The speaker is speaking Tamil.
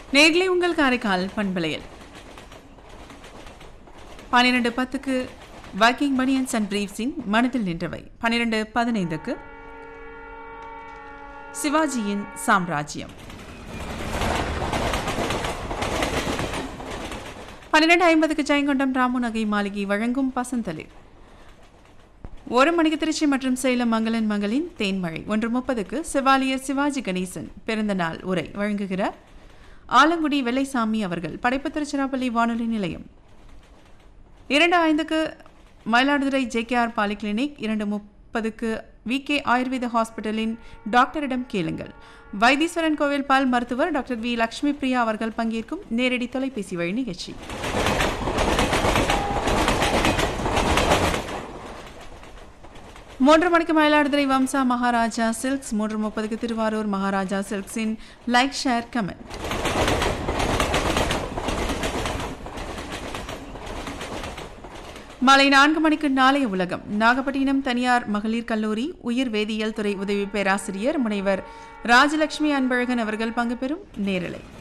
நேர்களை உங்கள் காரைக்கால் பண்பலையில் பன்னிரண்டு பத்துக்கு வாக்கிங் பனியன்ஸ் அண்ட் பிரீவ்ஸின் மனதில் நின்றவை பன்னிரண்டு பதினைந்துக்கு சிவாஜியின் சாம்ராஜ்யம் பன்னிரண்டு ஐம்பதுக்கு ஜெயங்கொண்டம் ராமு நகை மாளிகை வழங்கும் பசந்தளிர் ஒரு மணிக்கு திருச்சி மற்றும் சேலம் மங்களன் மங்களின் தேன்மழை ஒன்று முப்பதுக்கு செவாலியர் சிவாஜி கணேசன் பிறந்த நாள் உரை வழங்குகிறார் ஆலங்குடி வெள்ளைசாமி அவர்கள் படைப்பு திருச்சிராப்பள்ளி வானொலி நிலையம் இரண்டு ஐந்துக்கு மயிலாடுதுறை ஜேகேஆர் பாலிகிளினிக் இரண்டு முப்பதுக்கு விகே ஆயுர்வேத ஹாஸ்பிட்டலின் டாக்டரிடம் கேளுங்கள் வைத்தீஸ்வரன் கோவில் பால் மருத்துவர் டாக்டர் வி லட்சுமி பிரியா அவர்கள் பங்கேற்கும் நேரடி தொலைபேசி வழி நிகழ்ச்சி மூன்று மணிக்கு மயிலாடுதுறை வம்சா மகாராஜா சில்க்ஸ் மூன்று முப்பதுக்கு திருவாரூர் மகாராஜா சில்க்ஸின் லைக் ஷேர் கமெண்ட் மாலை நான்கு மணிக்கு நாளைய உலகம் நாகப்பட்டினம் தனியார் மகளிர் கல்லூரி உயிர் வேதியியல் துறை உதவி பேராசிரியர் முனைவர் ராஜலட்சுமி அன்பழகன் அவர்கள் பங்கு பெறும் நேரலை